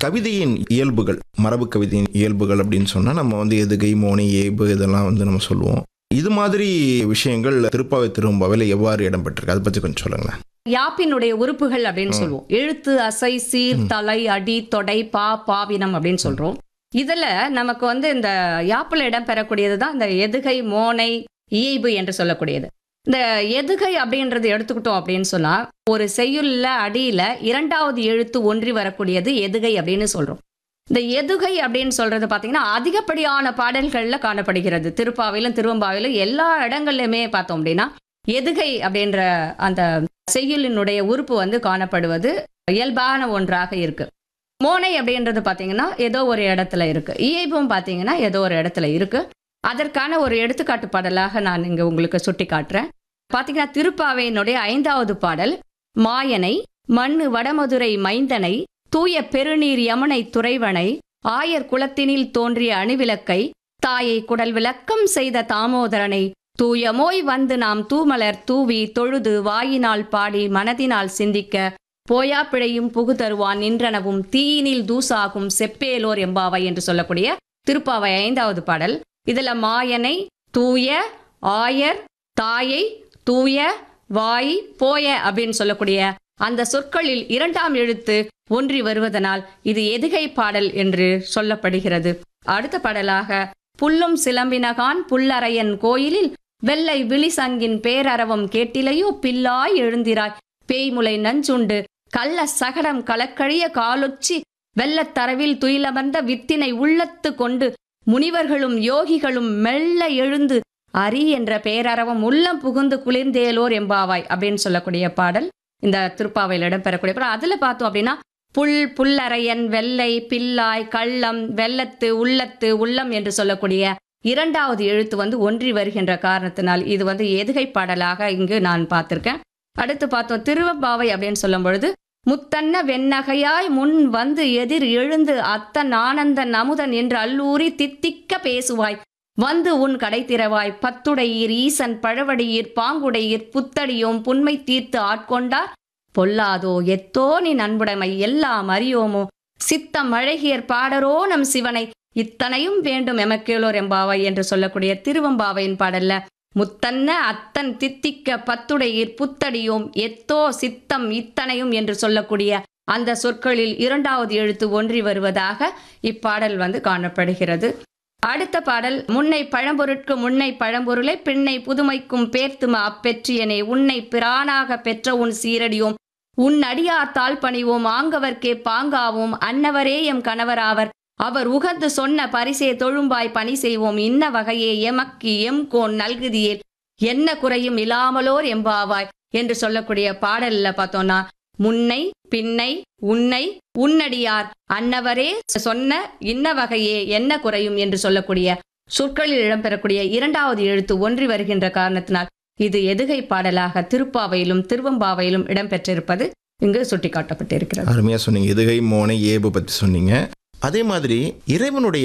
கவிதையின் இயல்புகள் மரபு கவிதையின் இயல்புகள் அப்படின்னு சொன்னா நம்ம வந்து எதுகை மோனை ஏபு இதெல்லாம் வந்து நம்ம சொல்லுவோம் இது மாதிரி விஷயங்கள் திருப்பாவை திரும்பாவையில் எவ்வாறு இடம்பெற்றிருக்கு அதை பற்றி கொஞ்சம் சொல்லுங்களேன் யாப்பினுடைய உறுப்புகள் அப்படின்னு சொல்லுவோம் எழுத்து அசை சீர் தலை அடி தொடை பா பாவினம் அப்படின்னு சொல்றோம் இதுல நமக்கு வந்து இந்த யாப்பில் இடம்பெறக்கூடியது தான் இந்த எதுகை மோனை இயைபு என்று சொல்லக்கூடியது இந்த எதுகை அப்படின்றது எடுத்துக்கிட்டோம் அப்படின்னு சொன்னா ஒரு செய்யுள்ல அடியில இரண்டாவது எழுத்து ஒன்றி வரக்கூடியது எதுகை அப்படின்னு சொல்றோம் இந்த எதுகை அப்படின்னு சொல்றது பாத்தீங்கன்னா அதிகப்படியான பாடல்கள்ல காணப்படுகிறது திருப்பாவிலும் திருவம்பாவிலும் எல்லா இடங்கள்லயுமே பார்த்தோம் அப்படின்னா எதுகை அப்படின்ற அந்த செய்யுளினுடைய உறுப்பு வந்து காணப்படுவது இயல்பான ஒன்றாக இருக்கு மோனை அப்படின்றது பாத்தீங்கன்னா ஏதோ ஒரு இடத்துல இருக்கு இயைபும் பாத்தீங்கன்னா ஏதோ ஒரு இடத்துல இருக்கு அதற்கான ஒரு எடுத்துக்காட்டு பாடலாக நான் இங்க உங்களுக்கு சுட்டி காட்டுறேன் பாத்தீங்கன்னா திருப்பாவையினுடைய ஐந்தாவது பாடல் மாயனை மண்ணு வடமதுரை மைந்தனை தூய பெருநீர் யமுனை துறைவனை ஆயர் குலத்தினில் தோன்றிய அணுவிளக்கை தாயை குடல் விளக்கம் செய்த தாமோதரனை தூயமோய் வந்து நாம் தூமலர் தூவி தொழுது வாயினால் பாடி மனதினால் சிந்திக்க போயா பிழையும் புகு தருவான் நின்றனவும் தீயினில் தூசாகும் செப்பேலோர் எம்பாவை என்று சொல்லக்கூடிய திருப்பாவை ஐந்தாவது பாடல் இதுல மாயனை தூய ஆயர் தாயை தூய வாய் போய அப்படின்னு சொல்லக்கூடிய அந்த சொற்களில் இரண்டாம் எழுத்து ஒன்றி வருவதனால் இது எதுகை பாடல் என்று சொல்லப்படுகிறது அடுத்த பாடலாக புல்லும் சிலம்பினகான் புல்லறையன் கோயிலில் வெள்ளை விழிசங்கின் பேரரவம் கேட்டிலையோ பில்லாய் எழுந்திராய் பேய்முலை நஞ்சுண்டு கள்ள சகடம் கலக்கழிய காலொச்சி வெள்ளத்தரவில் துயிலமர்ந்த வித்தினை உள்ளத்து கொண்டு முனிவர்களும் யோகிகளும் மெல்ல எழுந்து அரி என்ற பேரரவம் உள்ளம் புகுந்து குளிர்ந்தேலோர் எம்பாவாய் அப்படின்னு சொல்லக்கூடிய பாடல் இந்த திருப்பாவையில் இடம்பெறக்கூடிய பாடல் அதுல பார்த்தோம் அப்படின்னா புல் புல்லறையன் வெள்ளை பில்லாய் கள்ளம் வெள்ளத்து உள்ளத்து உள்ளம் என்று சொல்லக்கூடிய இரண்டாவது எழுத்து வந்து ஒன்றி வருகின்ற காரணத்தினால் இது வந்து எதுகை பாடலாக இங்கு நான் பார்த்திருக்கேன் அடுத்து பார்த்தோம் திருவம்பாவை அப்படின்னு சொல்லும் பொழுது முத்தன்ன வெண்ணகையாய் முன் வந்து எதிர் எழுந்து அத்தன் ஆனந்தன் அமுதன் என்று அல்லூரி தித்திக்க பேசுவாய் வந்து உன் கடை திறவாய் பத்துடையீர் ஈசன் பழவடியீர் பாங்குடையீர் புத்தடியோம் புன்மை தீர்த்து ஆட்கொண்டார் பொல்லாதோ எத்தோ நீ நண்புடைமை எல்லாம் அறியோமோ சித்தம் அழகியர் பாடரோ நம் சிவனை இத்தனையும் வேண்டும் எமக்கேலோர் எம்பாவை என்று சொல்லக்கூடிய திருவம்பாவையின் பாடல்ல முத்தன்ன அத்தன் தித்திக்க பத்துடையீர் புத்தடியோம் எத்தோ சித்தம் இத்தனையும் என்று சொல்லக்கூடிய அந்த சொற்களில் இரண்டாவது எழுத்து ஒன்றி வருவதாக இப்பாடல் வந்து காணப்படுகிறது அடுத்த பாடல் முன்னை பழம்பொருட்கு முன்னை பழம்பொருளை பின்னை புதுமைக்கும் பேர்த்தும அப்பெற்றியனே உன்னை பிரானாக பெற்ற உன் சீரடியோம் உன் அடியார் தாழ் பணிவோம் ஆங்கவர்க்கே பாங்காவோம் அன்னவரே எம் கணவராவர் அவர் உகந்து சொன்ன பரிசே தொழும்பாய் பணி செய்வோம் இன்ன வகையே எமக்கு எம் கோன் நல்குதியேல் என்ன குறையும் இல்லாமலோர் எம்பாவாய் என்று சொல்லக்கூடிய பாடல்ல பார்த்தோம்னா முன்னை பின்னை உன்னை உன்னடியார் அன்னவரே சொன்ன இன்ன வகையே என்ன குறையும் என்று சொல்லக்கூடிய சொற்களில் இடம்பெறக்கூடிய இரண்டாவது எழுத்து ஒன்றி வருகின்ற காரணத்தினால் இது எதுகை பாடலாக திருப்பாவையிலும் திருவம்பாவையிலும் இடம்பெற்றிருப்பது இங்கு சுட்டிக்காட்டப்பட்டிருக்கிறது அருமையாக சொன்னீங்க எதுகை மோனை ஏபு பற்றி சொன்னீங்க அதே மாதிரி இறைவனுடைய